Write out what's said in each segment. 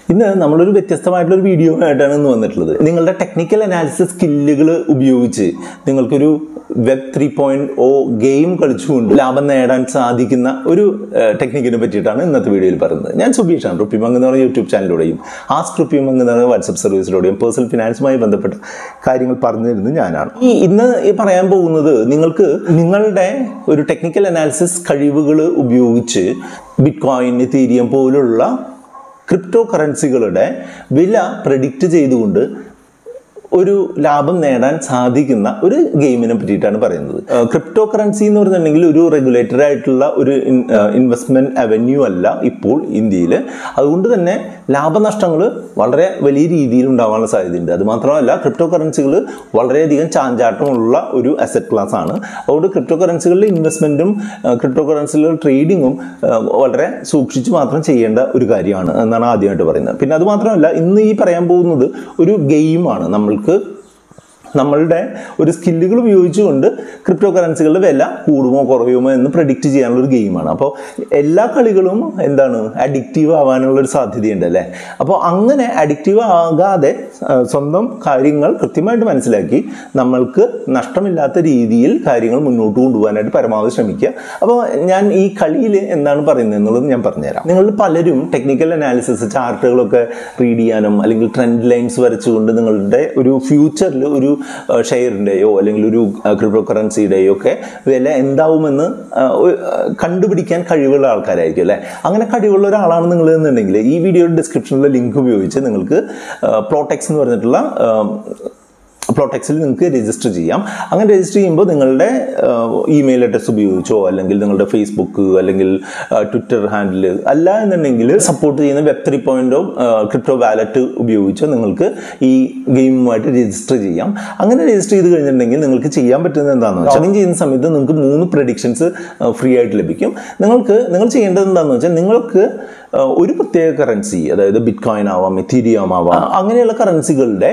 ഇന്ന് നമ്മളൊരു വ്യത്യസ്തമായിട്ടുള്ള ഒരു വീഡിയോ ആയിട്ടാണ് ഇന്ന് വന്നിട്ടുള്ളത് നിങ്ങളുടെ ടെക്നിക്കൽ അനാലിസിസ് സ്കില്ലുകൾ ഉപയോഗിച്ച് നിങ്ങൾക്കൊരു web three point O game കളിച്ചുകൊണ്ട് ലാഭം നേടാൻ സാധിക്കുന്ന ഒരു ടെക്നിക്കിനെ പറ്റിയിട്ടാണ് ഇന്നത്തെ വീഡിയോയിൽ പറയുന്നത് ഞാൻ സുബീഷാണ് റുപ്പിമംഗ് എന്ന് പറയുന്ന യൂട്യൂബ് ചാനലിലൂടെയും ആസ്ക് റുപ്പിമംഗ് എന്ന് പറയുന്ന വാട്സപ്പ് സർവീസിലൂടെയും പേഴ്സണൽ ഫിനാൻസുമായി ബന്ധപ്പെട്ട കാര്യങ്ങൾ പറഞ്ഞു തരുന്നത് ഞാനാണ് ഈ ഇന്ന് ഈ പറയാൻ പോകുന്നത് നിങ്ങൾക്ക് നിങ്ങളുടെ ഒരു ടെക്നിക്കൽ അനാലിസിസ് കഴിവുകൾ ഉപയോഗിച്ച് ബിറ്റ് കോയിൻ തീരിയം പോലുള്ള ക്രിപ്റ്റോ കറൻസികളുടെ വില പ്രഡിക്റ്റ് ചെയ്തുകൊണ്ട് ഒരു ലാഭം നേടാൻ സാധിക്കുന്ന ഒരു ഗെയിമിനെ പറ്റിയിട്ടാണ് പറയുന്നത് ക്രിപ്റ്റോ കറൻസി എന്ന് പറയുന്നുണ്ടെങ്കിൽ ഒരു റെഗുലേറ്റഡ് ആയിട്ടുള്ള ഒരു ഇൻവെസ്റ്റ്മെന്റ് അവന്യൂ അല്ല ഇപ്പോൾ ഇന്ത്യയിൽ അതുകൊണ്ട് തന്നെ ലാഭനഷ്ടങ്ങൾ വളരെ വലിയ രീതിയിൽ ഉണ്ടാവാനുള്ള സാധ്യതയുണ്ട് അത് മാത്രമല്ല ക്രിപ്റ്റോ കറൻസികൾ വളരെയധികം ചാഞ്ചാട്ടമുള്ള ഒരു അസറ്റ് ക്ലാസ് ആണ് അതുകൊണ്ട് ക്രിപ്റ്റോ കറൻസികളിലെ ഇൻവെസ്റ്റ്മെന്റും ക്രിപ്റ്റോ കറൻസികളുടെ ട്രേഡിങ്ങും വളരെ സൂക്ഷിച്ച് മാത്രം ചെയ്യേണ്ട ഒരു കാര്യമാണ് എന്നാണ് ആദ്യമായിട്ട് പറയുന്നത് പിന്നെ അത് മാത്രമല്ല ഇന്ന് ഈ പറയാൻ പോകുന്നത് ഒരു ഗെയിമാണ് നമ്മൾക്ക് നമ്മളുടെ ഒരു സ്കില്ലുകൾ ഉപയോഗിച്ചുകൊണ്ട് ക്രിപ്റ്റോ കറൻസികളുടെ വില കൂടുമോ കുറയുമോ എന്ന് പ്രഡിക്റ്റ് ചെയ്യാനുള്ള ഒരു ഗെയിമാണ് അപ്പോൾ എല്ലാ കളികളും എന്താണ് അഡിക്റ്റീവ് ആവാനുള്ള ഒരു സാധ്യതയുണ്ട് അല്ലേ അപ്പോൾ അങ്ങനെ അഡിക്റ്റീവ് ആകാതെ സ്വന്തം കാര്യങ്ങൾ കൃത്യമായിട്ട് മനസ്സിലാക്കി നമ്മൾക്ക് നഷ്ടമില്ലാത്ത രീതിയിൽ കാര്യങ്ങൾ മുന്നോട്ട് കൊണ്ടുപോകാനായിട്ട് പരമാവധി ശ്രമിക്കുക അപ്പോൾ ഞാൻ ഈ കളിയിൽ എന്താണ് പറയുന്നത് എന്നുള്ളത് ഞാൻ പറഞ്ഞുതരാം നിങ്ങൾ പലരും ടെക്നിക്കൽ അനാലിസിസ് ചാർട്ടുകളൊക്കെ റീഡ് ചെയ്യാനും അല്ലെങ്കിൽ ട്രെൻഡ് ലൈൻസ് വരച്ചുകൊണ്ട് നിങ്ങളുടെ ഒരു ഫ്യൂച്ചറിൽ ഒരു ഷെയറിൻ്റെയോ അല്ലെങ്കിൽ ഒരു ക്രിപ്റ്റോ കറൻസിയുടെയോ ഒക്കെ വില എന്താവുമെന്ന് കണ്ടുപിടിക്കാൻ കഴിവുള്ള ആൾക്കാരായിരിക്കും അല്ലേ അങ്ങനെ കഴിവുള്ള ഒരാളാണ് നിങ്ങൾ എന്നുണ്ടെങ്കിൽ ഈ വീഡിയോയുടെ ഡിസ്ക്രിപ്ഷനിലെ ലിങ്ക് ഉപയോഗിച്ച് നിങ്ങൾക്ക് പ്ലോടെക്സ് എന്ന് പറഞ്ഞിട്ടുള്ള പ്ലോടെക്സിൽ നിങ്ങൾക്ക് രജിസ്റ്റർ ചെയ്യാം അങ്ങനെ രജിസ്റ്റർ ചെയ്യുമ്പോൾ നിങ്ങളുടെ ഇമെയിൽ അഡ്രസ്സ് ഉപയോഗിച്ചോ അല്ലെങ്കിൽ നിങ്ങളുടെ ഫേസ്ബുക്ക് അല്ലെങ്കിൽ ട്വിറ്റർ ഹാൻഡിൽ അല്ല എന്നുണ്ടെങ്കിൽ സപ്പോർട്ട് ചെയ്യുന്ന വെബ് ത്രീ പോയിന്റോ ക്രിപ്റ്റോ വാലറ്റ് ഉപയോഗിച്ചോ നിങ്ങൾക്ക് ഈ ഗെയിമുമായിട്ട് രജിസ്റ്റർ ചെയ്യാം അങ്ങനെ രജിസ്റ്റർ ചെയ്ത് കഴിഞ്ഞിട്ടുണ്ടെങ്കിൽ നിങ്ങൾക്ക് ചെയ്യാൻ പറ്റുന്നത് എന്താണെന്ന് വെച്ചാൽ ലോഗിൻ ചെയ്യുന്ന സമയത്ത് നിങ്ങൾക്ക് മൂന്ന് പ്രഡിക്ഷൻസ് ഫ്രീ ആയിട്ട് ലഭിക്കും നിങ്ങൾക്ക് നിങ്ങൾ ചെയ്യേണ്ടത് എന്താണെന്ന് വെച്ചാൽ നിങ്ങൾക്ക് ഒരു പ്രത്യേക കറൻസി അതായത് ബിറ്റ് കോയിൻ ആവാം എഥീരിയം ആവാം അങ്ങനെയുള്ള കറൻസികളുടെ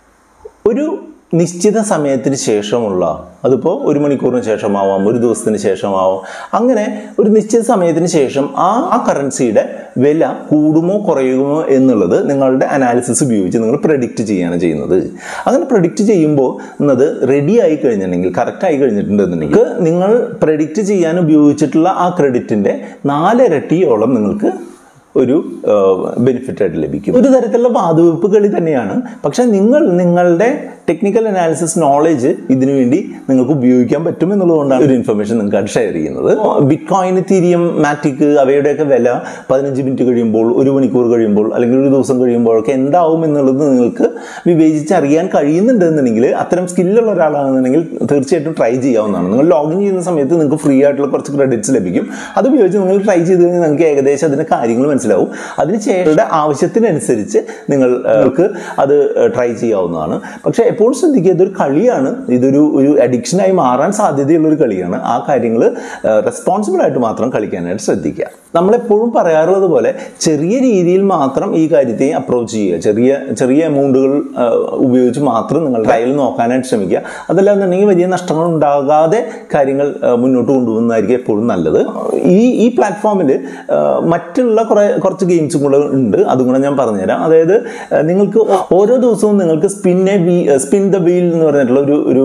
ഒരു നിശ്ചിത സമയത്തിന് ശേഷമുള്ള അതിപ്പോൾ ഒരു മണിക്കൂറിന് ശേഷമാവാം ഒരു ദിവസത്തിന് ശേഷമാവാം അങ്ങനെ ഒരു നിശ്ചിത സമയത്തിന് ശേഷം ആ ആ കറൻസിയുടെ വില കൂടുമോ കുറയുമോ എന്നുള്ളത് നിങ്ങളുടെ അനാലിസിസ് ഉപയോഗിച്ച് നിങ്ങൾ പ്രഡിക്റ്റ് ചെയ്യാണ് ചെയ്യുന്നത് അങ്ങനെ പ്രഡിക്റ്റ് ചെയ്യുമ്പോൾ എന്നത് റെഡി ആയി കഴിഞ്ഞിട്ടുണ്ടെങ്കിൽ കറക്റ്റ് ആയി കഴിഞ്ഞിട്ടുണ്ടെന്നുണ്ടെങ്കിൽ നിങ്ങൾ പ്രഡിക്റ്റ് ചെയ്യാൻ ഉപയോഗിച്ചിട്ടുള്ള ആ ക്രെഡിറ്റിൻ്റെ നാലിരട്ടിയോളം നിങ്ങൾക്ക് ഒരു ബെനിഫിറ്റ് ആയിട്ട് ലഭിക്കും ഒരു തരത്തിലുള്ള വാതുവെപ്പ് കളി തന്നെയാണ് പക്ഷെ നിങ്ങൾ നിങ്ങളുടെ ടെക്നിക്കൽ അനാലിസിസ് നോളജ് ഇതിനു വേണ്ടി നിങ്ങൾക്ക് ഉപയോഗിക്കാൻ പറ്റും എന്നുള്ളതുകൊണ്ടാണ് ഒരു ഇൻഫർമേഷൻ നിങ്ങൾക്ക് ഷെയർ ചെയ്യുന്നത് ബിറ്റ് കോയിൻ തീരിയം മാറ്റിക് അവയുടെയൊക്കെ വില പതിനഞ്ച് മിനിറ്റ് കഴിയുമ്പോൾ ഒരു മണിക്കൂർ കഴിയുമ്പോൾ അല്ലെങ്കിൽ ഒരു ദിവസം കഴിയുമ്പോഴൊക്കെ എന്താവും എന്നുള്ളത് നിങ്ങൾക്ക് വിവേചിച്ച് അറിയാൻ കഴിയുന്നുണ്ടെന്നുണ്ടെങ്കിൽ അത്തരം സ്കില്ലുള്ള ഒരാളാണെന്നുണ്ടെങ്കിൽ തീർച്ചയായിട്ടും ട്രൈ ചെയ്യാവുന്നതാണ് നിങ്ങൾ ലോഗിൻ ചെയ്യുന്ന സമയത്ത് നിങ്ങൾക്ക് ഫ്രീ ആയിട്ടുള്ള കുറച്ച് ക്രെഡിറ്റ്സ് ലഭിക്കും അത് ഉപയോഗിച്ച് നിങ്ങൾ ട്രൈ ചെയ്ത് കഴിഞ്ഞാൽ നിങ്ങൾക്ക് ഏകദേശം അതിൻ്റെ കാര്യങ്ങൾ മനസ്സിലാവും അതിനുശേഷം ആവശ്യത്തിനനുസരിച്ച് നിങ്ങൾക്ക് അത് ട്രൈ ചെയ്യാവുന്നതാണ് പക്ഷേ എപ്പോഴും ശ്രദ്ധിക്കുക ഇതൊരു കളിയാണ് ഇതൊരു ഒരു അഡിക്ഷനായി മാറാൻ സാധ്യതയുള്ള ഒരു കളിയാണ് ആ കാര്യങ്ങൾ റെസ്പോൺസിബിൾ ആയിട്ട് മാത്രം കളിക്കാനായിട്ട് ശ്രദ്ധിക്കുക നമ്മളെപ്പോഴും പറയാറുള്ളത് പോലെ ചെറിയ രീതിയിൽ മാത്രം ഈ കാര്യത്തെ അപ്രോച്ച് ചെയ്യുക ചെറിയ ചെറിയ എമൗണ്ടുകൾ ഉപയോഗിച്ച് മാത്രം നിങ്ങൾ ട്രയൽ നോക്കാനായിട്ട് ശ്രമിക്കുക അതല്ലാന്നുണ്ടെങ്കിൽ വലിയ നഷ്ടങ്ങൾ ഉണ്ടാകാതെ കാര്യങ്ങൾ മുന്നോട്ട് കൊണ്ടുപോകുന്നതായിരിക്കും എപ്പോഴും നല്ലത് ഈ ഈ പ്ലാറ്റ്ഫോമിൽ മറ്റുള്ള കുറേ കുറച്ച് ഗെയിംസും കൂടെ ഉണ്ട് അതും കൂടെ ഞാൻ പറഞ്ഞുതരാം അതായത് നിങ്ങൾക്ക് ഓരോ ദിവസവും നിങ്ങൾക്ക് spin a wheel spin the wheel എന്ന് പറഞ്ഞിട്ടുള്ള ഒരു ഒരു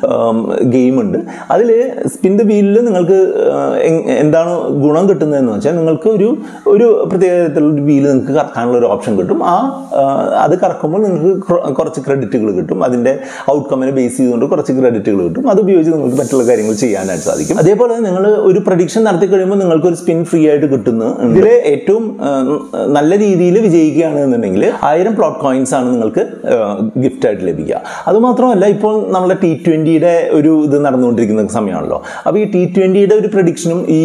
ഗെയിം ഉണ്ട് അതിൽ സ്പിൻ ദ വീലിൽ നിങ്ങൾക്ക് എന്താണ് ഗുണം കിട്ടുന്നതെന്ന് വെച്ചാൽ നിങ്ങൾക്ക് ഒരു ഒരു പ്രത്യേക തരത്തിലുള്ള ഒരു വീല് നിങ്ങൾക്ക് കറക്കാനുള്ള ഒരു ഓപ്ഷൻ കിട്ടും ആ അത് കറക്കുമ്പോൾ നിങ്ങൾക്ക് കുറച്ച് ക്രെഡിറ്റുകൾ കിട്ടും അതിൻ്റെ ഔട്ട്കമ്മിനെ ബേസ് ചെയ്തുകൊണ്ട് കുറച്ച് ക്രെഡിറ്റുകൾ കിട്ടും അത് ഉപയോഗിച്ച് നിങ്ങൾക്ക് മറ്റുള്ള കാര്യങ്ങൾ ചെയ്യാനായിട്ട് സാധിക്കും അതേപോലെ നിങ്ങൾ ഒരു പ്രഡിക്ഷൻ നടത്തി കഴിയുമ്പോൾ നിങ്ങൾക്ക് ഒരു സ്പിൻ ഫ്രീ ആയിട്ട് കിട്ടുന്നു ഇതിൽ ഏറ്റവും നല്ല രീതിയിൽ വിജയിക്കുകയാണ് എന്നുണ്ടെങ്കിൽ ആയിരം പ്ലോട്ട് കോയിൻസ് ആണ് നിങ്ങൾക്ക് ഗിഫ്റ്റ് ആയിട്ട് ലഭിക്കുക അതുമാത്രമല്ല ഇപ്പോൾ നമ്മളെ ടി ട്വൻ്റിയുടെ ഒരു ഇത് നടന്നുകൊണ്ടിരിക്കുന്ന സമയമാണല്ലോ അപ്പോൾ ഈ ടി ട്വൻ്റിയുടെ ഒരു പ്രഡിക്ഷനും ഈ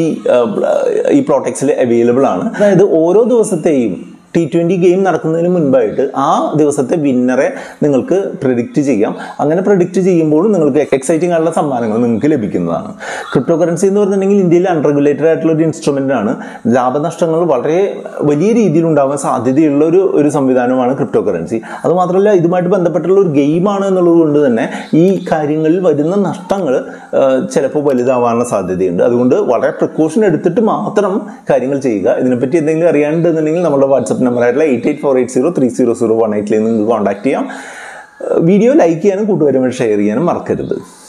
ഈ പ്രോട്ടക്സിൽ അവൈലബിൾ ആണ് അതായത് ഓരോ ദിവസത്തെയും ടി ട്വൻ്റി ഗെയിം നടക്കുന്നതിന് മുൻപായിട്ട് ആ ദിവസത്തെ വിന്നറെ നിങ്ങൾക്ക് പ്രിഡിക്റ്റ് ചെയ്യാം അങ്ങനെ പ്രിഡിക്റ്റ് ചെയ്യുമ്പോൾ നിങ്ങൾക്ക് എക്സൈറ്റിംഗ് ആയിട്ടുള്ള സമ്മാനങ്ങൾ നിങ്ങൾക്ക് ലഭിക്കുന്നതാണ് ക്രിപ്റ്റോ കറൻസി എന്ന് പറഞ്ഞിട്ടുണ്ടെങ്കിൽ ഇന്ത്യയിൽ അൺറെഗുലേറ്റഡ് ആയിട്ടുള്ള ഒരു ഇൻസ്ട്രുമെൻ്റ് ആണ് ലാഭനഷ്ടങ്ങൾ വളരെ വലിയ രീതിയിൽ ഉണ്ടാവാൻ സാധ്യതയുള്ള ഒരു ഒരു സംവിധാനമാണ് ക്രിപ്റ്റോ കറൻസി അതുമാത്രമല്ല ഇതുമായിട്ട് ബന്ധപ്പെട്ടുള്ള ഒരു ഗെയിമാണ് എന്നുള്ളത് കൊണ്ട് തന്നെ ഈ കാര്യങ്ങളിൽ വരുന്ന നഷ്ടങ്ങൾ ചിലപ്പോൾ വലുതാവാനുള്ള സാധ്യതയുണ്ട് അതുകൊണ്ട് വളരെ പ്രിക്കോഷൻ എടുത്തിട്ട് മാത്രം കാര്യങ്ങൾ ചെയ്യുക ഇതിനെപ്പറ്റി എന്തെങ്കിലും അറിയാനുണ്ടെന്നുണ്ടെങ്കിൽ നമ്മുടെ വാട്സപ്പ് നമ്പറായിട്ടുള്ള eight eight four eight zero three zero zero one എയ്റ്റിലേക്ക് നിങ്ങൾക്ക് കോൺടാക്ട് ചെയ്യാം വീഡിയോ ലൈക്ക് ചെയ്യാനും കൂട്ടുകാരുമായി ഷെയർ ചെയ്യാനും മറക്കരുത്